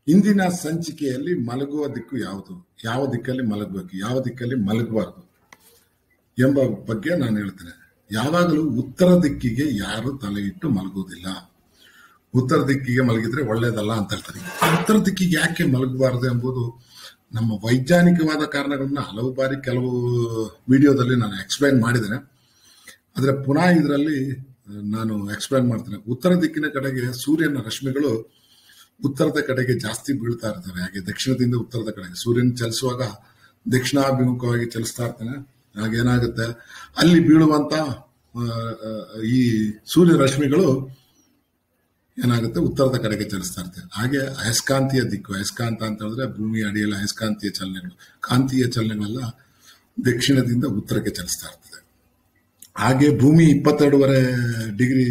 ಇಂದಿನ ಸಂಚಿಕೆಯಲ್ಲಿ ಮಲಗುವ ದಿಕ್ಕು ಯಾವುದು ಯಾವ ದಿಕ್ಕಲ್ಲಿ ಮಲಗಬೇಕು ಯಾವ ದಿಕ್ಕಲ್ಲಿ ಮಲಗಬಾರದು ಎಂಬ ಬಗ್ಗೆ ನಾನು ಹೇಳ್ತೇನೆ ಯಾವಾಗಲೂ ಉತ್ತರ ದಿಕ್ಕಿಗೆ ಯಾರು ತಲೆ ಇಟ್ಟು ಮಲಗುವುದಿಲ್ಲ ಉತ್ತರ ದಿಕ್ಕಿಗೆ ಮಲಗಿದ್ರೆ ಒಳ್ಳೇದಲ್ಲ ಅಂತ ಹೇಳ್ತಾರೆ ಉತ್ತರ ದಿಕ್ಕಿಗೆ ಯಾಕೆ ಮಲಗಬಾರದು ಎಂಬುದು ನಮ್ಮ ವೈಜ್ಞಾನಿಕವಾದ ಕಾರಣಗಳನ್ನ ಹಲವು ಬಾರಿ ಕೆಲವು ವಿಡಿಯೋದಲ್ಲಿ ನಾನು ಎಕ್ಸ್ಪ್ಲೈನ್ ಮಾಡಿದ್ದೇನೆ ಆದರೆ ಪುನಃ ಇದರಲ್ಲಿ ನಾನು ಎಕ್ಸ್ಪ್ಲೈನ್ ಮಾಡ್ತೇನೆ ಉತ್ತರ ದಿಕ್ಕಿನ ಕಡೆಗೆ ಸೂರ್ಯನ ರಶ್ಮಿಗಳು ಉತ್ತರದ ಕಡೆಗೆ ಜಾಸ್ತಿ ಬೀಳ್ತಾ ಇರ್ತವೆ ಹಾಗೆ ದಕ್ಷಿಣದಿಂದ ಉತ್ತರದ ಕಡೆಗೆ ಸೂರ್ಯನ ಚಲಿಸುವಾಗ ದಕ್ಷಿಣಾಭಿಮುಖವಾಗಿ ಚಲಿಸ್ತಾ ಇರ್ತಾನೆ ಹಾಗೇನಾಗುತ್ತೆ ಅಲ್ಲಿ ಬೀಳುವಂತ ಆ, ಆ, ಈ ಸೂರ್ಯ ರಶ್ಮಿಗಳು ಏನಾಗುತ್ತೆ ಉತ್ತರದ ಕಡೆಗೆ ಚಲಿಸ್ತಾ ಇರ್ತವೆ ಹಾಗೆ ಅಯಸ್ಕಾಂತೀಯ ದಿಕ್ಕು ಅಯಸ್ಕಾಂತ ಅಂತ ಹೇಳಿದ್ರೆ ಭೂಮಿಯ ಅಡಿಯಲ್ಲಿ ಅಯಸ್ಕಾಂತೀಯ ಚಲನೆಗಳು ಕಾಂತೀಯ ಚಲನೆಗಳೆಲ್ಲ ದಕ್ಷಿಣದಿಂದ ಉತ್ತರಕ್ಕೆ ಚಲಿಸ್ತಾ ಇರ್ತದೆ ಹಾಗೆ ಭೂಮಿ ಇಪ್ಪತ್ತೆರಡೂವರೆ ಡಿಗ್ರಿ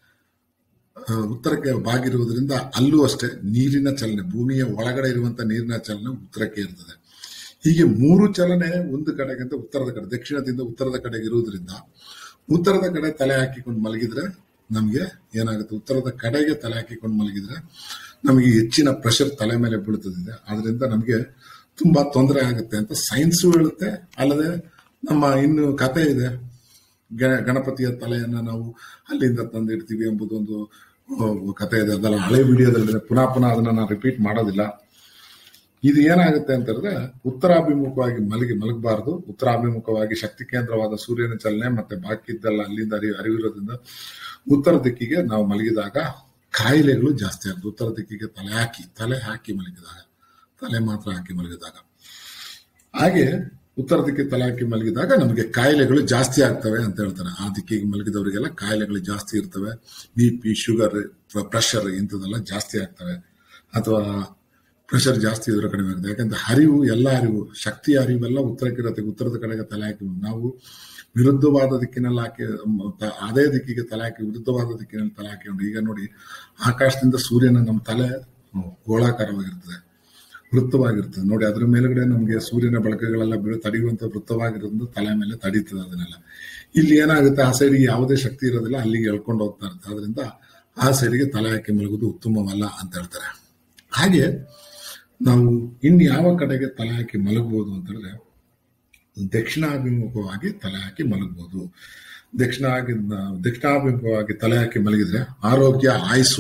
ಆ, ಉತ್ತರಕ್ಕೆ ಬಾಗಿರುವುದರಿಂದ ಅಲ್ಲೂ ಅಷ್ಟೇ ನೀರಿನ ಚಲನೆ ಭೂಮಿಯ ಒಳಗಡೆ ಇರುವಂತ ನೀರಿನ ಚಲನೆ ಉತ್ತರಕ್ಕೆ ಇರ್ತದೆ ಹೀಗೆ ಮೂರು ಚಲನೆ ಒಂದು ಕಡೆಗಿಂತ ಉತ್ತರದ ಕಡೆ ದಕ್ಷಿಣದಿಂದ ಉತ್ತರದ ಕಡೆಗೆ ಇರುವುದರಿಂದ ಉತ್ತರದ ಕಡೆ ತಲೆ ಹಾಕಿಕೊಂಡು ಮಲಗಿದ್ರೆ ನಮಗೆ ಏನಾಗುತ್ತೆ ಉತ್ತರದ ಕಡೆಗೆ ತಲೆ ಹಾಕಿಕೊಂಡು ಮಲಗಿದ್ರೆ ನಮಗೆ ಹೆಚ್ಚಿನ ಪ್ರೆಷರ್ ತಲೆ ಮೇಲೆ ಬೀಳ್ತದಿದೆ ಆದ್ರಿಂದ ನಮಗೆ ತುಂಬಾ ತೊಂದರೆ ಆಗುತ್ತೆ ಅಂತ ಸೈನ್ಸು ಹೇಳುತ್ತೆ ಅಲ್ಲದೆ ನಮ್ಮ ಇನ್ನು ಕತೆ ಇದೆ ಗ- ಗಣಪತಿಯ ತಲೆಯನ್ನ ನಾವು ಅಲ್ಲಿಂದ ತಂದಿಡ್ತೀವಿ ಎಂಬುದೊಂದು ಆ, ಕತೆ ಇದೆ ಅದೆಲ್ಲ ಹಳೆ ವಿಡಿಯೋದಲ್ಲಿ ಪುನಃ ಪುನಃ ಅದನ್ನ ನಾನು ರಿಪೀಟ್ ಮಾಡೋದಿಲ್ಲ ಇದು ಏನಾಗುತ್ತೆ ಅಂತ ಹೇಳಿದ್ರೆ ಉತ್ತರಾಭಿಮುಖವಾಗಿ ಮಲಗಿ ಮಲಗಬಾರದು ಉತ್ತರಾಭಿಮುಖವಾಗಿ ಶಕ್ತಿ ಕೇಂದ್ರವಾದ ಸೂರ್ಯನ ಚಲನೆ ಮತ್ತೆ ಬಾಕಿ ಇದ್ದೆಲ್ಲ ಅಲ್ಲಿಂದ ಅರಿ ಅರಿವಿರೋದ್ರಿಂದ ಉತ್ತರ ದಿಕ್ಕಿಗೆ ನಾವು ಮಲಗಿದಾಗ ಕಾಯಿಲೆಗಳು ಜಾಸ್ತಿ ಆಗುತ್ತೆ ಉತ್ತರ ದಿಕ್ಕಿಗೆ ತಲೆ ಹಾಕಿ ತಲೆ ಹಾಕಿ ಮಲಗಿದಾಗ ತಲೆ ಮಾತ್ರ ಹಾಕಿ ಮಲಗಿದಾಗ ಹಾಗೆ ಉತ್ತರ ದಿಕ್ಕಿಗೆ ತಲೆ ಹಾಕಿ ಮಲಗಿದಾಗ ನಮಗೆ ಕಾಯಿಲೆಗಳು ಜಾಸ್ತಿ ಆಗ್ತವೆ ಅಂತ ಹೇಳ್ತಾರೆ ಆ ದಿಕ್ಕಿಗೆ ಮಲಗಿದವರಿಗೆಲ್ಲ ಕಾಯಿಲೆಗಳು ಜಾಸ್ತಿ ಇರ್ತವೆ ಬಿ ಪಿ ಶುಗರ್ ಪ್ರೆಷರ್ ಇಂಥದ್ದೆಲ್ಲ ಜಾಸ್ತಿ ಆಗ್ತವೆ ಅಥವಾ ಪ್ರೆಷರ್ ಜಾಸ್ತಿ ಇದ್ರೆ ಕಡಿಮೆ ಆಗುತ್ತೆ ಯಾಕಂದ್ರೆ ಹರಿವು ಎಲ್ಲ ಅರಿವು ಶಕ್ತಿಯ ಅರಿವೆಲ್ಲ ಉತ್ತರಕ್ಕಿರತ್ತೆ ಉತ್ತರದ ಕಡೆಗೆ ತಲೆ ಹಾಕಿ ನಾವು ವಿರುದ್ಧವಾದ ದಿಕ್ಕಿನಲ್ಲಿ ಹಾಕಿ ಮ- ತ- ಅದೇ ದಿಕ್ಕಿಗೆ ತಲೆ ಹಾಕಿ ವಿರುದ್ಧವಾದ ದಿಕ್ಕಿನಲ್ಲಿ ತಲೆ ಹಾಕಿಕೊಂಡು ಈಗ ನೋಡಿ ಆಕಾಶದಿಂದ ಸೂರ್ಯನ ನಮ್ಮ ತಲೆ ಹ್ಮ್, ಗೋಳಾಕಾರವಾಗಿರ್ತದೆ ವೃತ್ತವಾಗಿರ್ತದೆ ನೋಡಿ ಅದ್ರ ಮೇಲ್ಗಡೆ ನಮಗೆ ಸೂರ್ಯನ ಬೆಳಕುಗಳೆಲ್ಲ ಬೀಳು ತಡೆಯುವಂತ ವೃತ್ತವಾಗಿರೋದ್ರಿಂದ ತಲೆ ಮೇಲೆ ತಡೀತದೆ ಅದನ್ನೆಲ್ಲ ಇಲ್ಲಿ ಏನಾಗುತ್ತೆ ಆ ಸೈಡ್ಗೆ ಯಾವುದೇ ಶಕ್ತಿ ಇರೋದಿಲ್ಲ ಅಲ್ಲಿಗೆ ಎಳ್ಕೊಂಡು ಹೋಗ್ತಾ ಇರುತ್ತೆ ಅದರಿಂದ ಆ ಸೈಡ್ಗೆ ತಲೆ ಹಾಕಿ ಮಲಗುವುದು ಉತ್ತಮವಲ್ಲ ಅಂತ ಹೇಳ್ತಾರೆ ಹಾಗೆ ನಾವು ಇನ್ ಯಾವ ಕಡೆಗೆ ತಲೆ ಹಾಕಿ ಮಲಗಬಹುದು ಅಂತ ಹೇಳಿದ್ರೆ ದಕ್ಷಿಣಾಭಿಮುಖವಾಗಿ ತಲೆ ಹಾಕಿ ಮಲಗಬಹುದು ದಕ್ಷಿಣ ದಕ್ಷಿಣಾಭಿಮುಖವಾಗಿ ತಲೆ ಹಾಕಿ ಮಲಗಿದ್ರೆ ಆರೋಗ್ಯ ಆಯುಸ್ಸು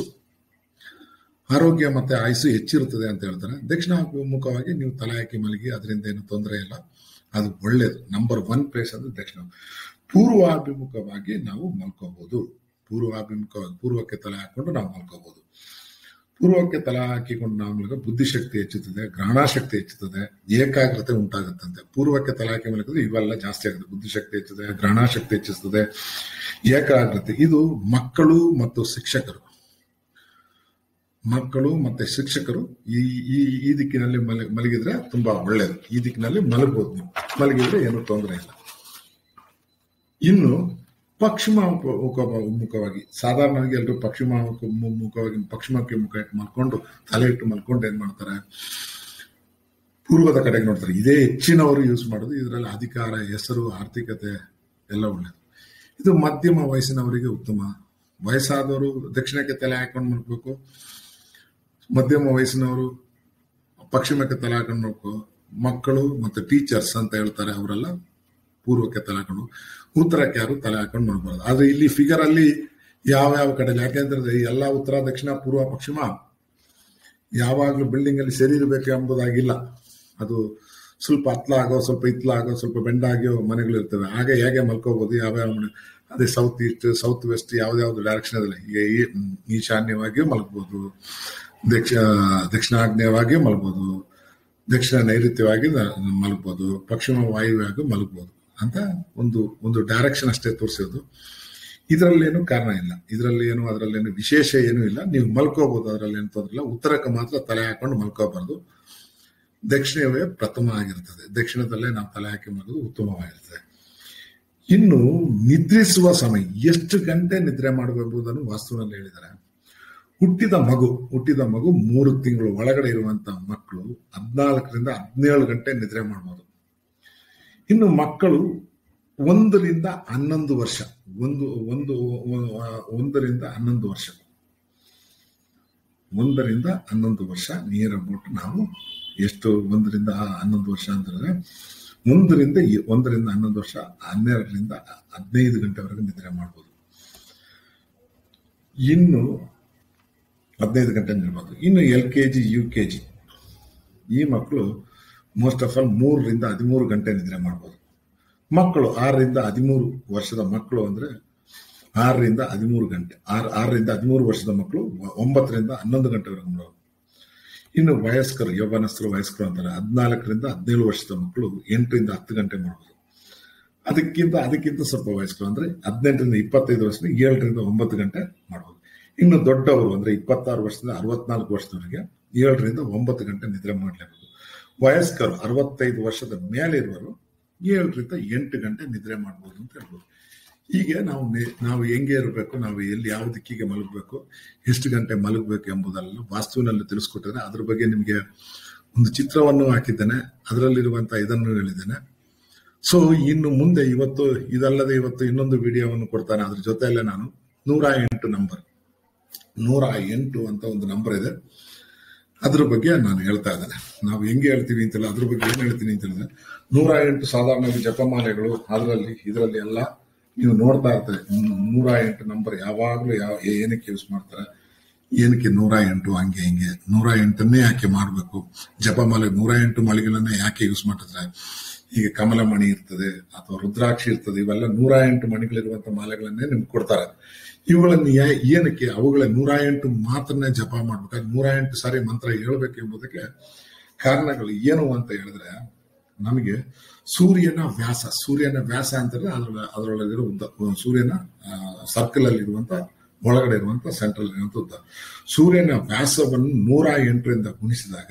ಆರೋಗ್ಯ ಮತ್ತೆ ಆಯುಸ್ಸು ಹೆಚ್ಚಿರುತ್ತದೆ ಅಂತ ಹೇಳ್ತಾರೆ ದಕ್ಷಿಣಾಭಿಮುಖವಾಗಿ ನೀವು ತಲೆ ಹಾಕಿ ಮಲಗಿ ಅದರಿಂದ ಏನು ತೊಂದರೆ ಇಲ್ಲ ಅದು ಒಳ್ಳೇದು ನಂಬರ್ ಒನ್ ಪ್ಲೇಸ್ ಅಂದ್ರೆ ದಕ್ಷಿಣ ಪೂರ್ವಾಭಿಮುಖವಾಗಿ ನಾವು ಮಲ್ಕೋಬಹುದು ಪೂರ್ವಾಭಿಮುಖವಾಗಿ ಪೂರ್ವಕ್ಕೆ ತಲೆ ಹಾಕೊಂಡು ನಾವು ಮಲ್ಕೋಬಹುದು ಪೂರ್ವಕ್ಕೆ ತಲೆ ಹಾಕಿಕೊಂಡು ನಾವು ಮಲಗ ಬುದ್ಧಿಶಕ್ತಿ ಹೆಚ್ಚುತ್ತದೆ ಗ್ರಹಣಶಕ್ತಿ ಹೆಚ್ಚುತ್ತದೆ ಏಕಾಗ್ರತೆ ಉಂಟಾಗುತ್ತಂತೆ ಪೂರ್ವಕ್ಕೆ ತಲೆ ಹಾಕಿ ಮಲಗಿದ್ರೆ ಇವೆಲ್ಲ ಜಾಸ್ತಿ ಆಗುತ್ತೆ ಬುದ್ಧಿಶಕ್ತಿ ಹೆಚ್ಚುತ್ತದೆ ಗ್ರಹಣಶಕ್ತಿ ಹೆಚ್ಚಿಸ್ತದೆ ಏಕಾಗ್ರತೆ ಇದು ಮಕ್ಕಳು ಮತ್ತು ಶಿಕ್ಷಕರು ಮಕ್ಕಳು ಮತ್ತೆ ಶಿಕ್ಷಕರು ಈ ಈ ಈ ದಿಕ್ಕಿನಲ್ಲಿ ಮಲ ಮಲಗಿದ್ರೆ ತುಂಬಾ ಒಳ್ಳೆಯದು ಈ ದಿಕ್ಕಿನಲ್ಲಿ ಮಲಗಬಹುದು ನೀವು ಮಲಗಿದ್ರೆ ಏನು ತೊಂದರೆ ಇಲ್ಲ ಇನ್ನು ಪಶ್ಚಿಮ ಮುಖ ಮುಖವಾಗಿ ಸಾಧಾರಣವಾಗಿ ಎಲ್ಲರೂ ಪಶ್ಚಿಮ ಮುಖ- ಮು- ಮುಖವಾಗಿ ಪಶ್ಚಿಮಕ್ಕೆ ಮುಖ ಇಟ್ಟು ಮಲ್ಕೊಂಡು ತಲೆ ಇಟ್ಟು ಮಲ್ಕೊಂಡು ಏನ್ ಮಾಡ್ತಾರೆ ಪೂರ್ವದ ಕಡೆಗೆ ನೋಡ್ತಾರೆ ಇದೇ ಹೆಚ್ಚಿನವರು ಯೂಸ್ ಮಾಡೋದು ಇದರಲ್ಲಿ ಅಧಿಕಾರ ಹೆಸರು ಆರ್ಥಿಕತೆ ಎಲ್ಲ ಒಳ್ಳೆಯದು ಇದು ಮಧ್ಯಮ ವಯಸ್ಸಿನವರಿಗೆ ಉತ್ತಮ ವಯಸ್ಸಾದವರು ದಕ್ಷಿಣಕ್ಕೆ ತಲೆ ಹಾಕೊಂಡು ಮಲ್ಕೋಬೇಕು ಮಧ್ಯಮ ವಯಸ್ಸಿನವರು ಪಶ್ಚಿಮಕ್ಕೆ ತಲೆ ಹಾಕೊಂಡು ನೋಡ್ಕೋ ಮಕ್ಕಳು ಮತ್ತೆ ಟೀಚರ್ಸ್ ಅಂತ ಹೇಳ್ತಾರೆ ಅವರೆಲ್ಲ ಪೂರ್ವಕ್ಕೆ ತಲೆ ಹಾಕೊಂಡು ಉತ್ತರಕ್ಕೆ ಯಾರು ತಲೆ ಹಾಕೊಂಡು ನೋಡ್ಬಾರ್ದು ಆದ್ರೆ ಇಲ್ಲಿ ಫಿಗರ್ ಅಲ್ಲಿ ಯಾವ ಯಾವ ಕಡೆ ಯಾಕೆಂದ್ರೆ ಈ ಎಲ್ಲ ಉತ್ತರ ದಕ್ಷಿಣ ಪೂರ್ವ ಪಶ್ಚಿಮ ಯಾವಾಗಲೂ ಬಿಲ್ಡಿಂಗ್ ಅಲ್ಲಿ ಸರಿ ಇರಬೇಕು ಎಂಬುದಾಗಿಲ್ಲ ಅದು ಸ್ವಲ್ಪ ಹತ್ಲಾಗೋ ಸ್ವಲ್ಪ ಇತ್ಲಾಗೋ ಸ್ವಲ್ಪ ಬೆಂಡಾಗಿಯೋ ಮನೆಗಳು ಇರ್ತವೆ ಹಾಗೆ ಹೇಗೆ ಮಲ್ಕೋಬಹುದು ಯಾವ್ಯಾವ ಮನೆ ಅದೇ ಸೌತ್ ಈಸ್ಟ್ ಸೌತ್ ವೆಸ್ಟ್ ಯಾವ್ದಾವ್ದು ಡೈರೆಕ್ಷನ್ ಅದಲ್ಲಿ ಈಗ ಈ ಈಶಾನ್ಯವಾಗಿಯೂ ಮಲ್ಕೋಬಹುದು ದಕ್ಷ ದಕ್ಷಿಣಾಗ್ನೇಯವಾಗಿಯೂ ಮಲ್ಬೋದು ದಕ್ಷಿಣ ನೈಋತ್ಯವಾಗಿ ನ- ಮಲಗ್ಬೋದು ಪಶ್ಚಿಮ ವಾಯುವ್ಯವಾಗಿ ಮಲಗ್ಬೋದು ಅಂತ ಒಂದು ಒಂದು ಡೈರೆಕ್ಷನ್ ಅಷ್ಟೇ ತೋರಿಸೋದು ಇದರಲ್ಲೇನು ಕಾರಣ ಇಲ್ಲ ಇದರಲ್ಲಿ ಏನು ಅದರಲ್ಲೇನು ವಿಶೇಷ ಏನೂ ಇಲ್ಲ ನೀವು ಮಲ್ಕೋಬಹುದು ಅದರಲ್ಲಿ ಏನು ತೊಂದರೆ ಇಲ್ಲ ಉತ್ತರಕ್ಕೆ ಮಾತ್ರ ತಲೆ ಹಾಕೊಂಡು ಮಲ್ಕೋಬಾರ್ದು ದಕ್ಷಿಣವೇ ಪ್ರಥಮ ಆಗಿರ್ತದೆ ದಕ್ಷಿಣದಲ್ಲೇ ನಾವು ತಲೆ ಹಾಕಿ ಮಲಗೋದು ಉತ್ತಮವಾಗಿರ್ತದೆ ಇನ್ನು ನಿದ್ರಿಸುವ ಸಮಯ ಎಷ್ಟು ಗಂಟೆ ನಿದ್ರೆ ಮಾಡಬೇಕೆಂಬುದನ್ನು ವಾಸ್ತುವಿನಲ್ಲಿ ಹೇಳಿದ್ದಾರೆ ಹುಟ್ಟಿದ ಮಗು ಹುಟ್ಟಿದ ಮಗು ಮೂರು ತಿಂಗಳು ಒಳಗಡೆ ಇರುವಂತಹ ಮಕ್ಕಳು ಹದಿನಾಲ್ಕರಿಂದ ಹದಿನೇಳು ಗಂಟೆ ನಿದ್ರೆ ಮಾಡಬಹುದು ಇನ್ನು ಮಕ್ಕಳು ಒಂದರಿಂದ ಹನ್ನೊಂದು ವರ್ಷ ಒಂದು ಒಂದು ಒಂದರಿಂದ ಹನ್ನೊಂದು ವರ್ಷ ಒಂದರಿಂದ ಹನ್ನೊಂದು ವರ್ಷ ನಿಯರ್ ಅಬೌಟ್ ನಾವು ಎಷ್ಟು ಒಂದರಿಂದ ಹನ್ನೊಂದು ವರ್ಷ ಅಂತಂದ್ರೆ ಒಂದರಿಂದ ಈ- ಒಂದರಿಂದ ಹನ್ನೊಂದು ವರ್ಷ ಹನ್ನೆರಡರಿಂದ ಹದಿನೈದು ಗಂಟೆವರೆಗೆ ನಿದ್ರೆ ಮಾಡ್ಬೋದು ಇನ್ನು ಹದಿನೈದು ಗಂಟೆ ನಿಲ್ಬೋದು ಇನ್ನು L K G U K G ಈ ಮಕ್ಕಳು ಮೋಸ್ಟ್ ಆಫ್ ಆಲ್ ಮೂರರಿಂದ ಹದಿಮೂರು ಗಂಟೆ ನಿದ್ರೆ ಮಾಡ್ಬೋದು ಮಕ್ಕಳು ಆರರಿಂದ ಹದಿಮೂರು ವರ್ಷದ ಮಕ್ಕಳು ಅಂದ್ರೆ ಆರರಿಂದ ಹದಿಮೂರು ಗಂಟೆ ಆರು ಆರರಿಂದ ಹದಿಮೂರು ವರ್ಷದ ಮಕ್ಕಳು ಒಂಬತ್ತರಿಂದ ಹನ್ನೊಂದು ಗಂಟೆವರೆಗೆ ಮಾಡೋದು ಇನ್ನು ವಯಸ್ಕರು ಯೌವನಸ್ಥರು ವಯಸ್ಕರು ಅಂತಾರೆ ಹದಿನಾಲ್ಕರಿಂದ ಹದಿನೇಳು ವರ್ಷದ ಮಕ್ಕಳು ಎಂಟರಿಂದ ಹತ್ತು ಗಂಟೆ ಮಾಡ್ಬೋದು ಅದಕ್ಕಿಂತ ಅದಕ್ಕಿಂತ ಸ್ವಲ್ಪ ವಯಸ್ಕರು ಅಂದ್ರೆ ಹದಿನೆಂಟರಿಂದ ಇಪ್ಪತ್ತೈದು ವರ್ಷದ ಏಳರಿಂದ ಒಂಬತ್ತು ಗಂಟೆ ಮಾಡ್ಬೋದು ಇನ್ನು ದೊಡ್ಡವರು ಅಂದ್ರೆ ಇಪ್ಪತ್ತಾರು ವರ್ಷದಿಂದ ಅರವತ್ನಾಲ್ಕು ವರ್ಷದವರೆಗೆ ಏಳರಿಂದ ಒಂಬತ್ತು ಗಂಟೆ ನಿದ್ರೆ ಮಾಡಲೇಬೇಕು ವಯಸ್ಕರು ಅರವತ್ತೈದು ವರ್ಷದ ಮೇಲೆ ಇರುವರು ಏಳರಿಂದ ಎಂಟು ಗಂಟೆ ನಿದ್ರೆ ಮಾಡ್ಬೋದು ಅಂತ ಹೇಳ್ಬೋದು ಹೀಗೆ ನಾವು ನೆ- ನಾವು ಹೆಂಗೆ ಇರಬೇಕು ನಾವು ಎಲ್ಲಿ ಯಾವ ದಿಕ್ಕಿಗೆ ಮಲಗಬೇಕು ಎಷ್ಟು ಗಂಟೆ ಮಲಗಬೇಕು ಎಂಬುದೆಲ್ಲ ವಾಸ್ತುವಿನಲ್ಲಿ ತಿಳಿಸ್ಕೊಟ್ಟಿದ್ರೆ ಅದ್ರ ಬಗ್ಗೆ ನಿಮಗೆ ಒಂದು ಚಿತ್ರವನ್ನು ಹಾಕಿದ್ದೇನೆ ಅದರಲ್ಲಿರುವಂತಹ ಇದನ್ನು ಹೇಳಿದ್ದೇನೆ ಸೊ ಇನ್ನು ಮುಂದೆ ಇವತ್ತು ಇದಲ್ಲದೆ ಇವತ್ತು ಇನ್ನೊಂದು ವಿಡಿಯೋವನ್ನು ಕೊಡ್ತಾನೆ ಅದ್ರ ಜೊತೆಯಲ್ಲೇ ನಾನು ನೂರ ಎಂಟು ನಂಬರ್ ನೂರ ಎಂಟು ಅಂತ ಒಂದು ನಂಬರ್ ಇದೆ ಅದ್ರ ಬಗ್ಗೆ ನಾನು ಹೇಳ್ತಾ ಇದ್ದೇನೆ ನಾವು ಹೆಂಗೆ ಹೇಳ್ತೀವಿ ಅಂತಿಲ್ಲ ಅದ್ರ ಬಗ್ಗೆ ಏನ್ ಹೇಳ್ತೀನಿ ಅಂತ ಹೇಳಿದ್ರೆ ನೂರ ಎಂಟು ಸಾಧಾರಣವಾಗಿ ಜಪಮಾಲೆಗಳು ಅದರಲ್ಲಿ ಇದರಲ್ಲಿ ಎಲ್ಲ ನೀವು ನೋಡ್ತಾ ಇರ್ತಾರೆ ಹ್ಮ್, ನೂರ ಎಂಟು ನಂಬರ್ ಯಾವಾಗಲೂ ಯಾವ ಏನಕ್ಕೆ ಯೂಸ್ ಮಾಡ್ತಾರೆ ಏನಕ್ಕೆ ನೂರ ಎಂಟು ಹಂಗೆ ಹಿಂಗೆ ನೂರ ಎಂಟನ್ನೇ ಯಾಕೆ ಮಾಡಬೇಕು ಜಪಮಾಲೆ ನೂರ ಎಂಟು ಮಳಿಗೆಗಳನ್ನ ಯಾಕೆ ಯೂಸ್ ಮಾಡ್ತಾರೆ ಈಗ ಕಮಲಮಣಿ ಇರ್ತದೆ ಅಥವಾ ರುದ್ರಾಕ್ಷಿ ಇರ್ತದೆ ಇವೆಲ್ಲ ನೂರ ಎಂಟು ಮಣಿಗಳಿರುವಂತ ಮಾಲೆಗಳನ್ನೇ ನಿಮ್ಗೆ ಕೊಡ್ತಾರೆ ಇವುಗಳನ್ನು ಯಾ- ಏನಕ್ಕೆ ಅವುಗಳ ನೂರ ಎಂಟು ಮಾತ್ರನೇ ಜಪ ಮಾಡ್ಬೇಕಾದ್ರೆ ನೂರ ಎಂಟು ಸಾರಿ ಮಂತ್ರ ಹೇಳ್ಬೇಕು ಎಂಬುದಕ್ಕೆ ಕಾರಣಗಳು ಏನು ಅಂತ ಹೇಳಿದ್ರೆ ನಮಗೆ ಸೂರ್ಯನ ವ್ಯಾಸ ಸೂರ್ಯನ ವ್ಯಾಸ ಅಂತಂದ್ರೆ ಅದರ ಅದರೊಳಗಿರೋ ಉದ್ದ ಸೂರ್ಯನ ಸರ್ಕಲ್ ಅಲ್ಲಿ ಇರುವಂತ ಒಳಗಡೆ ಇರುವಂತ ಸೆಂಟ್ರಲ್ ಇರುವಂತ ಉದ್ದ ಸೂರ್ಯನ ವ್ಯಾಸವನ್ನು ನೂರ ಎಂಟರಿಂದ ಗುಣಿಸಿದಾಗ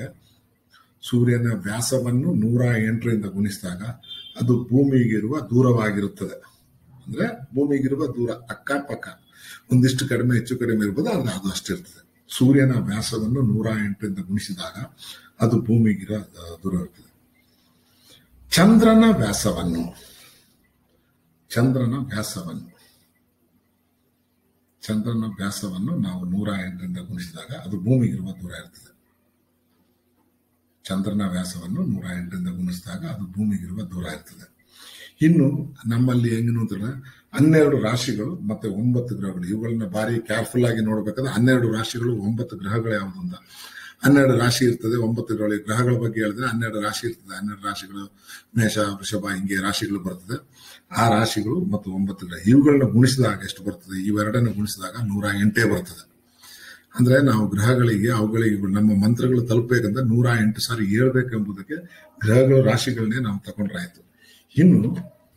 ಸೂರ್ಯನ ವ್ಯಾಸವನ್ನು ನೂರ ಎಂಟರಿಂದ ಗುಣಿಸಿದಾಗ ಅದು ಭೂಮಿಗಿರುವ ದೂರವಾಗಿರುತ್ತದೆ ಅಂದ್ರೆ ಭೂಮಿಗಿರುವ ದೂರ ಅಕ್ಕಪಕ್ಕ ಒಂದಿಷ್ಟು ಕಡಿಮೆ ಹೆಚ್ಚು ಕಡಿಮೆ ಇರ್ಬೋದು ಆದ್ರೆ ಅದು ಅಷ್ಟಿರ್ತದೆ ಸೂರ್ಯನ ವ್ಯಾಸವನ್ನು ನೂರ ಎಂಟರಿಂದ ಗುಣಿಸಿದಾಗ ಅದು ಭೂಮಿಗಿರೋ ಆ, ದೂರ ಇರ್ತದೆ ಚಂದ್ರನ ವ್ಯಾಸವನ್ನು ಚಂದ್ರನ ವ್ಯಾಸವನ್ನು ಚಂದ್ರನ ವ್ಯಾಸವನ್ನು ನಾವು ನೂರ ಎಂಟರಿಂದ ಗುಣಿಸಿದಾಗ ಅದು ಭೂಮಿಗಿರುವ ದೂರ ಇರ್ತದೆ ಚಂದ್ರನ ವ್ಯಾಸವನ್ನು ನೂರ ಎಂಟರಿಂದ ಗುಣಿಸಿದಾಗ ಅದು ಭೂಮಿಗಿರುವ ದೂರ ಇರ್ತದೆ ಇನ್ನು ನಮ್ಮಲ್ಲಿ ಹೆಂಗನು ಅಂತಂದ್ರೆ ಹನ್ನೆರಡು ರಾಶಿಗಳು ಮತ್ತೆ ಒಂಬತ್ತು ಗ್ರಹಗಳು ಇವುಗಳನ್ನ ಭಾರಿ ಕೇರ್ಫುಲ್ ಆಗಿ ನೋಡ್ಬೇಕಾದ್ರೆ ಹನ್ನೆರಡು ರಾಶಿಗಳು ಒಂಬತ್ತು ಗ್ರಹಗಳು ಯಾವುದು ಅಂತ ಹನ್ನೆರಡು ರಾಶಿ ಇರ್ತದೆ ಒಂಬತ್ತು ಗ್ರಹಗಳು ಗ್ರಹಗಳ ಬಗ್ಗೆ ಹೇಳಿದ್ರೆ ಹನ್ನೆರಡು ರಾಶಿ ಇರ್ತದೆ ಹನ್ನೆರಡು ರಾಶಿಗಳು ಮೇಷ ವೃಷಭ ಹಿಂಗೆ ರಾಶಿಗಳು ಬರ್ತದೆ ಆ ರಾಶಿಗಳು ಮತ್ತು ಒಂಬತ್ತು ಗ್ರಹ ಇವುಗಳನ್ನ ಗುಣಿಸಿದಾಗ ಎಷ್ಟು ಬರ್ತದೆ ಇವೆರಡನ್ನು ಗುಣಿಸಿದಾಗ ನೂರ ಎಂಟೇ ಬರ್ತದೆ ಅಂದ್ರೆ ನಾವು ಗ್ರಹಗಳಿಗೆ ಅವುಗಳಿಗೆ ನಮ್ಮ ಮಂತ್ರಗಳು ತಲುಪಬೇಕಂದ್ರೆ ನೂರ ಎಂಟು ಸಾರಿ ಹೇಳ್ಬೇಕೆಂಬುದಕ್ಕೆ ಗ್ರಹಗಳು ರಾಶಿಗಳನ್ನೇ ನಾವು ತಗೊಂಡ್ರೆ ಆಯ್ತು ಇನ್ನು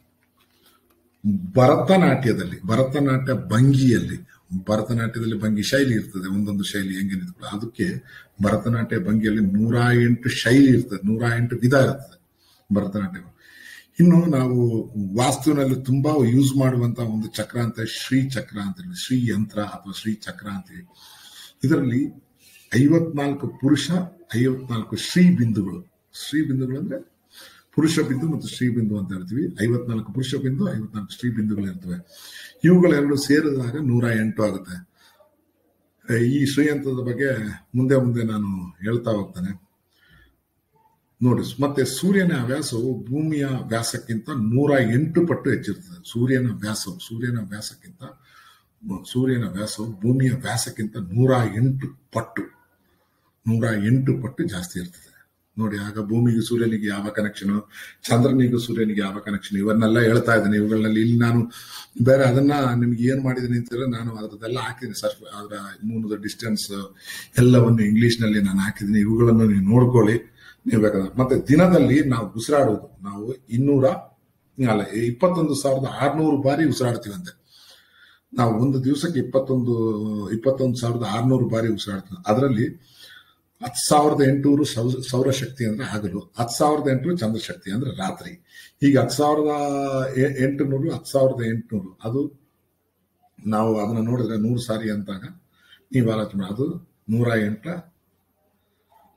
ಭರತನಾಟ್ಯದಲ್ಲಿ ಭರತನಾಟ್ಯ ಭಂಗಿಯಲ್ಲಿ ಭರತನಾಟ್ಯದಲ್ಲಿ ಭಂಗಿ ಶೈಲಿ ಇರ್ತದೆ ಒಂದೊಂದು ಶೈಲಿ ಹೆಂಗೆ ನಿಂತ್ಕೊಳ್ಳೋ ಅದಕ್ಕೆ ಭರತನಾಟ್ಯ ಭಂಗಿಯಲ್ಲಿ ನೂರ ಎಂಟು ಶೈಲಿ ಇರ್ತದೆ ನೂರ ಎಂಟು ವಿಧ ಇರ್ತದೆ ಭರತನಾಟ್ಯ ಇನ್ನು ನಾವು ವಾಸ್ತುವಿನಲ್ಲಿ ತುಂಬಾ ಯೂಸ್ ಮಾಡುವಂತ ಒಂದು ಚಕ್ರ ಅಂತ ಶ್ರೀ ಚಕ್ರ ಅಂತ ಹೇಳಿ ಶ್ರೀ ಯಂತ್ರ ಅಥವಾ ಶ್ರೀ ಚಕ್ರ ಅಂತೀವಿ ಇದರಲ್ಲಿ ಐವತ್ನಾಲ್ಕು ಪುರುಷ ಐವತ್ನಾಲ್ಕು ಶ್ರೀ ಬಿಂದುಗಳು ಶ್ರೀ ಬಿಂದುಗಳು ಅಂದ್ರೆ ಪುರುಷ ಬಿಂದು ಮತ್ತು ಶ್ರೀ ಬಿಂದು ಅಂತ ಹೇಳ್ತೀವಿ ಐವತ್ನಾಲ್ಕು ಪುರುಷ ಬಿಂದು ಐವತ್ನಾಲ್ಕು ಶ್ರೀ ಬಿಂದುಗಳು ಇರ್ತವೆ ಇವುಗಳೆರಡು ಸೇರಿದಾಗ ನೂರ ಎಂಟು ಆಗುತ್ತೆ ಈ ಶ್ರೀಯಂತ್ರದ ಬಗ್ಗೆ ಮುಂದೆ ಮುಂದೆ ನಾನು ಹೇಳ್ತಾ ಹೋಗ್ತೇನೆ ನೋಡಿ ಮತ್ತೆ ಸೂರ್ಯನ ವ್ಯಾಸವು ಭೂಮಿಯ ವ್ಯಾಸಕ್ಕಿಂತ ನೂರ ಎಂಟು ಪಟ್ಟು ಹೆಚ್ಚಿರ್ತದೆ ಸೂರ್ಯನ ವ್ಯಾಸವು ಸೂರ್ಯನ ವ್ಯಾಸಕ್ಕಿಂತ ಸೂರ್ಯನ ವ್ಯಾಸವು ಭೂಮಿಯ ವ್ಯಾಸಕ್ಕಿಂತ ನೂರ ಎಂಟು ಪಟ್ಟು ನೂರ ಎಂಟು ಪಟ್ಟು ಜಾಸ್ತಿ ಇರ್ತದೆ ನೋಡಿ ಆಗ ಭೂಮಿಗೆ ಸೂರ್ಯನಿಗೆ ಯಾವ ಕನೆಕ್ಷನ್ ಚಂದ್ರನಿಗೂ ಸೂರ್ಯನಿಗೆ ಯಾವ ಕನೆಕ್ಷನ್ ಇವನ್ನೆಲ್ಲ ಹೇಳ್ತಾ ಇದ್ದೇನೆ ಇವುಗಳಲ್ಲಿ ಇಲ್ಲಿ ನಾನು ಬೇರೆ ಅದನ್ನ ನಿಮ್ಗೆ ಏನ್ ಮಾಡಿದ್ದೀನಿ ಅಂತಂದ್ರೆ ನಾನು ಅದರದೆಲ್ಲ ಹಾಕಿದ್ದೀನಿ ಸರ್ಫ್ ಅದರ ಮೂನದ ಡಿಸ್ಟೆನ್ಸ್ ಎಲ್ಲವನ್ನು ಇಂಗ್ಲಿಷ್ ನಲ್ಲಿ ನಾನು ಹಾಕಿದ್ದೀನಿ ಇವುಗಳನ್ನು ನೀವು ನೋಡ್ಕೊಳ್ಳಿ ನೀವು ಬೇಕಾದ್ರೆ ಮತ್ತೆ ದಿನದಲ್ಲಿ ನಾವು ಉಸಿರಾಡೋದು ನಾವು ಇನ್ನೂರ ಅಲ್ಲ ಇಪ್ಪತ್ತೊಂದು ಸಾವಿರದ ಆರ್ನೂರು ಬಾರಿ ಉಸಿರಾಡ್ತೀವಂತೆ ನಾವು ಒಂದು ದಿವಸಕ್ಕೆ ಇಪ್ಪತ್ತೊಂದು ಇಪ್ಪತ್ತೊಂದು ಸಾವಿರದ ಆರ್ನೂರು ಬಾರಿ ಉಸಿರಾಡ್ತೀವಿ ಅದರಲ್ಲಿ ಹತ್ತು ಸಾವಿರದ ಎಂಟುನೂರು ಸೌ- ಸೌರಶಕ್ತಿ ಅಂದ್ರೆ ಹಗಲು ಹತ್ತು ಸಾವಿರದ ಎಂಟುನೂರು ಚಂದ್ರಶಕ್ತಿ ಅಂದ್ರೆ ರಾತ್ರಿ ಈಗ ಹತ್ತು ಸಾವಿರದ ಎ- ಎಂಟುನೂರು ಹತ್ತು ಸಾವಿರದ ಎಂಟುನೂರು ಅದು ನಾವು ಅದನ್ನ ನೋಡಿದ್ರೆ ನೂರು ಸಾರಿ ಅಂತಾಗ ನೀವು ಆಲೋಚನೆ ಮಾಡಿ ಅದು ನೂರ ಎಂಟ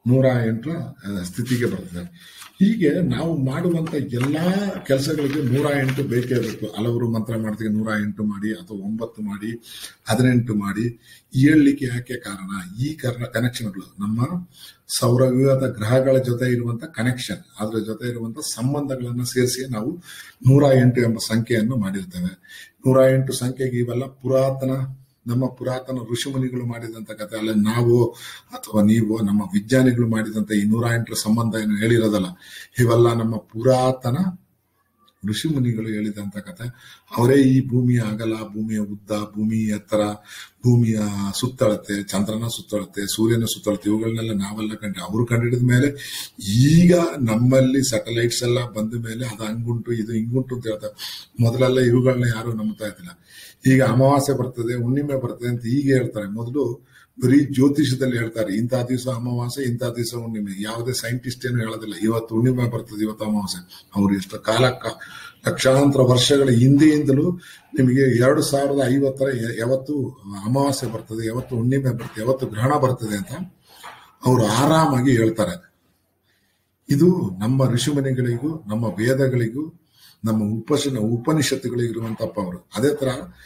ನೂರ ಎಂಟರ ಆ, ಸ್ಥಿತಿಗೆ ಬರ್ತದೆ ಹೀಗೆ ನಾವು ಮಾಡುವಂತ ಎಲ್ಲಾ ಕೆಲಸಗಳಿಗೆ ನೂರ ಎಂಟು ಬೇಕೇ ಬೇಕು ಹಲವರು ಮಂತ್ರ ಮಾಡ್ತೀವಿ ನೂರ ಎಂಟು ಮಾಡಿ ಅಥವಾ ಒಂಬತ್ತು ಮಾಡಿ ಹದಿನೆಂಟು ಮಾಡಿ ಏಳ್ಲಿಕ್ಕೆ ಯಾಕೆ ಕಾರಣ ಈ ಕಾರಣ ಕನೆಕ್ಷನ್ಗಳು ನಮ್ಮ ಸೌರವ್ಯೂಹದ ಗ್ರಹಗಳ ಜೊತೆ ಇರುವಂತ ಕನೆಕ್ಷನ್ ಅದರ ಜೊತೆ ಇರುವಂತ ಸಂಬಂಧಗಳನ್ನು ಸೇರಿಸಿ ನಾವು ನೂರ ಎಂಟು ಎಂಬ ಸಂಖ್ಯೆಯನ್ನು ಮಾಡಿರ್ತೇವೆ ನೂರ ಎಂಟು ಸಂಖ್ಯೆಗೆ ಇವೆಲ್ಲ ಪುರಾತನ ನಮ್ಮ ಪುರಾತನ ಋಷಿಮುನಿಗಳು ಮಾಡಿದಂತ ಕಥೆ ಅಲ್ಲ ನಾವು ಅಥವಾ ನೀವು ನಮ್ಮ ವಿಜ್ಞಾನಿಗಳು ಮಾಡಿದಂತ ಈ ನೂರ ಎಂಟರ ಸಂಬಂಧ ಏನು ಹೇಳಿರೋದಲ್ಲ ಇವೆಲ್ಲ ನಮ್ಮ ಪುರಾತನ ಋಷಿಮುನಿಗಳು ಹೇಳಿದಂತ ಕತೆ ಅವರೇ ಈ ಭೂಮಿಯ ಅಗಲ ಭೂಮಿಯ ಉದ್ದ ಭೂಮಿ ಎತ್ತರ ಭೂಮಿಯ ಸುತ್ತಳತೆ ಚಂದ್ರನ ಸುತ್ತಳತೆ ಸೂರ್ಯನ ಸುತ್ತಳತೆ ಇವುಗಳನ್ನೆಲ್ಲ ನಾವೆಲ್ಲ ಕಂಡು ಅವರು ಕಂಡಿಡಿದ ಮೇಲೆ ಈಗ ನಮ್ಮಲ್ಲಿ ಸ್ಯಾಟಲೈಟ್ಸ್ ಎಲ್ಲ ಬಂದ ಮೇಲೆ ಅದು ಹಂಗುಂಟು ಇದು ಹಿಂಗುಂಟು ಅಂತ ಹೇಳ್ತಾರೆ ಮೊದಲೆಲ್ಲ ಇವುಗಳನ್ನ ಯಾರು ನಂಬ್ತಾ ಇದ್ದಿಲ್ಲ ಈಗ ಅಮಾವಾಸ್ಯೆ ಬರ್ತದೆ ಹುಣ್ಣಿಮೆ ಬರ್ತದೆ ಅಂತ ಈಗ ಹೇಳ್ತಾರೆ ಮೊದಲು ಬರೀ ಜ್ಯೋತಿಷದಲ್ಲಿ ಹೇಳ್ತಾರೆ ಇಂಥ ದಿವಸ ಅಮಾವಾಸ್ಯೆ ಇಂಥ ದಿವಸ ಹುಣ್ಣಿಮೆ ಯಾವುದೇ ಸೈಂಟಿಸ್ಟ್ ಏನು ಹೇಳೋದಿಲ್ಲ ಇವತ್ತು ಹುಣ್ಣಿಮೆ ಬರ್ತದೆ ಇವತ್ತು ಅಮಾವಾಸ್ಯೆ ಅವ್ರು ಎಷ್ಟು ಕಾಲಕ್ಕ ಲಕ್ಷಾಂತರ ವರ್ಷಗಳ ಹಿಂದೆಯಿಂದಲೂ ನಿಮಗೆ ಎರಡು ಸಾವಿರದ ಐವತ್ತರ ಯ- ಯಾವತ್ತು ಅಮಾವಾಸ್ಯೆ ಬರ್ತದೆ ಯಾವತ್ತು ಹುಣ್ಣಿಮೆ ಬರ್ತದೆ ಯಾವತ್ತು ಗ್ರಹಣ ಬರ್ತದೆ ಅಂತ ಅವರು ಆರಾಮಾಗಿ ಹೇಳ್ತಾರೆ ಇದು ನಮ್ಮ ಋಷಿಮುನಿಗಳಿಗೂ ನಮ್ಮ ವೇದಗಳಿಗೂ ನಮ್ಮ ಉಪಶನ ಉಪನಿಷತ್ತುಗಳಿಗೂ ಇರುವಂತ ಪವರ್ ಅದೇ ತರ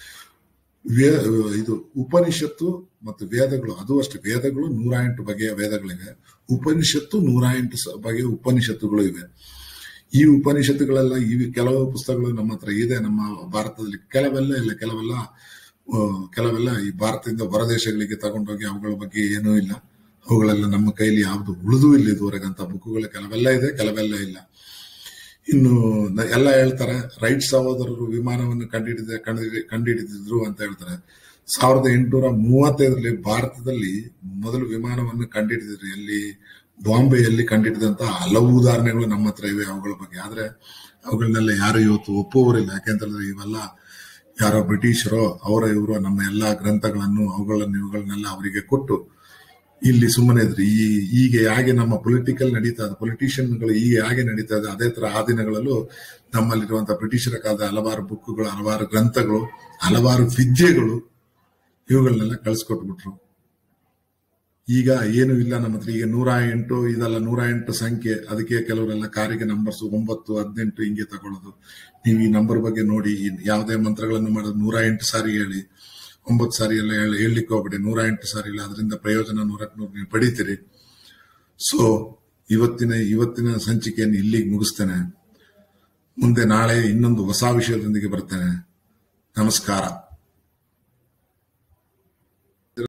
ವೇ ಇದು ಉಪನಿಷತ್ತು ಮತ್ತು ವೇದಗಳು ಅದು ಅಷ್ಟೇ ವೇದಗಳು ನೂರ ಎಂಟು ಬಗೆಯ ವೇದಗಳಿವೆ ಉಪನಿಷತ್ತು ನೂರ ಎಂಟು ಸ- ಬಗೆಯ ಉಪನಿಷತ್ತುಗಳು ಇವೆ ಈ ಉಪನಿಷತ್ತುಗಳೆಲ್ಲ ಇವು ಕೆಲವು ಪುಸ್ತಕಗಳು ನಮ್ಮ ಹತ್ರ ಇದೆ ನಮ್ಮ ಭಾರತದಲ್ಲಿ ಕೆಲವೆಲ್ಲ ಇಲ್ಲ ಕೆಲವೆಲ್ಲ ಆ, ಕೆಲವೆಲ್ಲ ಈ ಭಾರತದಿಂದ ಹೊರದೇಶಗಳಿಗೆ ತಗೊಂಡೋಗಿ ಅವುಗಳ ಬಗ್ಗೆ ಏನೂ ಇಲ್ಲ ಅವುಗಳೆಲ್ಲ ನಮ್ಮ ಕೈಲಿ ಯಾವುದು ಉಳಿದೂ ಇಲ್ಲ ಇದುವರೆಗೆ ಅಂತ ಬುಕ್ಗಳು ಕೆಲವೆಲ್ಲ ಇದೆ ಕೆಲವೆಲ್ಲ ಇಲ್ಲ ಇನ್ನು ನ- ಎಲ್ಲ ಹೇಳ್ತಾರೆ ರೈಟ್ ಸಹೋದರರು ವಿಮಾನವನ್ನು ಕಂಡಿಡಿದ ಕಂಡಿಡಿ ಕಂಡುಹಿಡಿದಿದ್ರು ಅಂತ ಹೇಳ್ತಾರೆ ಸಾವಿರದ ಎಂಟುನೂರ ಮೂವತ್ತೈದರಲ್ಲಿ ಭಾರತದಲ್ಲಿ ಮೊದಲು ವಿಮಾನವನ್ನು ಕಂಡುಹಿಡಿದಿದ್ರು ಎಲ್ಲಿ ಬಾಂಬೆಯಲ್ಲಿ ಕಂಡುಹಿಡಿದಂತ ಹಲವು ಉದಾಹರಣೆಗಳು ನಮ್ಮ ಹತ್ರ ಇವೆ ಅವುಗಳ ಬಗ್ಗೆ ಆದ್ರೆ ಅವುಗಳನ್ನೆಲ್ಲ ಯಾರು ಇವತ್ತು ಒಪ್ಪುವವರಿಲ್ಲ ಯಾಕೆಂತಂದ್ರೆ ಇವೆಲ್ಲ ಯಾರೋ ಬ್ರಿಟಿಷರೋ ಅವರ ಇವರು ನಮ್ಮ ಎಲ್ಲಾ ಗ್ರಂಥಗಳನ್ನು ಅವುಗಳನ್ನು ಇವುಗಳನ್ನೆಲ್ಲ ಅವರಿಗೆ ಕೊಟ್ಟು ಇಲ್ಲಿ ಸುಮ್ಮನೆ ಇದ್ರಿ ಈ ಈಗ ಹೇಗೆ ನಮ್ಮ ಪೊಲಿಟಿಕಲ್ ನಡೀತಾ ಇದೆ ಪೊಲಿಟಿಷಿಯನ್ಗಳು ಈಗ ಹೇಗೆ ನಡೀತಾ ಇದೆ ಅದೇ ತರ ಆ ದಿನಗಳಲ್ಲೂ ನಮ್ಮಲ್ಲಿರುವಂತಹ ಬ್ರಿಟಿಷರ ಕಾಲದ ಹಲವಾರು ಬುಕ್ಗಳು ಹಲವಾರು ಗ್ರಂಥಗಳು ಹಲವಾರು ವಿದ್ಯೆಗಳು ಇವುಗಳನ್ನೆಲ್ಲ ಕಳಿಸ್ಕೊಟ್ಬಿಟ್ರು ಈಗ ಏನು ಇಲ್ಲ ನಮ್ಮ ಹತ್ರ ಈಗ ನೂರ ಎಂಟು ಇದೆಲ್ಲ ನೂರ ಎಂಟು ಸಂಖ್ಯೆ ಅದಕ್ಕೆ ಕೆಲವರೆಲ್ಲ ಕಾರಿಗೆ ನಂಬರ್ಸ್ ಒಂಬತ್ತು ಹದಿನೆಂಟು ಹಿಂಗೆ ತಗೊಳ್ಳೋದು ನೀವು ಈ ನಂಬರ್ ಬಗ್ಗೆ ನೋಡಿ ಈ ಯಾವುದೇ ಮಂತ್ರಗಳನ್ನು ಮಾಡೋದು ನೂರ ಎಂಟು ಸಾರಿ ಹೇಳಿ ಒಂಬತ್ತು ಸಾರಿ ಎಲ್ಲ ಹೇಳಿ ಹೇಳಲಿಕ್ಕೆ ಹೋಗ್ಬೇಡಿ ನೂರ ಎಂಟು ಸಾರಿ ಇಲ್ಲ ಅದರಿಂದ ಪ್ರಯೋಜನ ನೂರಕ್ಕೆ ನೂರು ನೀವು ಪಡಿತೀರಿ ಸೊ ಇವತ್ತಿನ ಇವತ್ತಿನ ಸಂಚಿಕೆಯನ್ನು ಇಲ್ಲಿಗೆ ಮುಗಿಸ್ತೇನೆ ಮುಂದೆ ನಾಳೆ ಇನ್ನೊಂದು ಹೊಸ ವಿಷಯದೊಂದಿಗೆ ಬರ್ತೇನೆ ನಮಸ್ಕಾರ